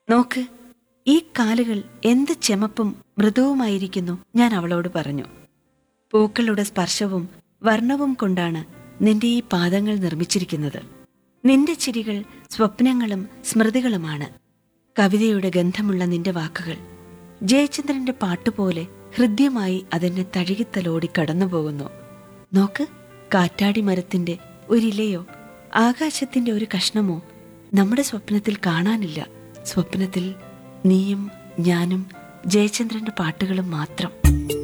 നോക്ക് ഈ കാലുകൾ എന്ത് ചെമപ്പും മൃദുവുമായിരിക്കുന്നു ഞാൻ അവളോട് പറഞ്ഞു പൂക്കളുടെ സ്പർശവും വർണ്ണവും കൊണ്ടാണ് നിന്റെ ഈ പാദങ്ങൾ നിർമ്മിച്ചിരിക്കുന്നത് നിന്റെ ചിരികൾ സ്വപ്നങ്ങളും സ്മൃതികളുമാണ് കവിതയുടെ ഗന്ധമുള്ള നിന്റെ വാക്കുകൾ ജയചന്ദ്രന്റെ പാട്ടുപോലെ ഹൃദ്യമായി അതെന്നെ തഴുകിത്തലോടി കടന്നുപോകുന്നു നോക്ക് കാറ്റാടി മരത്തിന്റെ ഒരിലയോ ആകാശത്തിന്റെ ഒരു കഷ്ണമോ നമ്മുടെ സ്വപ്നത്തിൽ കാണാനില്ല സ്വപ്നത്തിൽ നീയും ഞാനും ജയചന്ദ്രന്റെ പാട്ടുകളും മാത്രം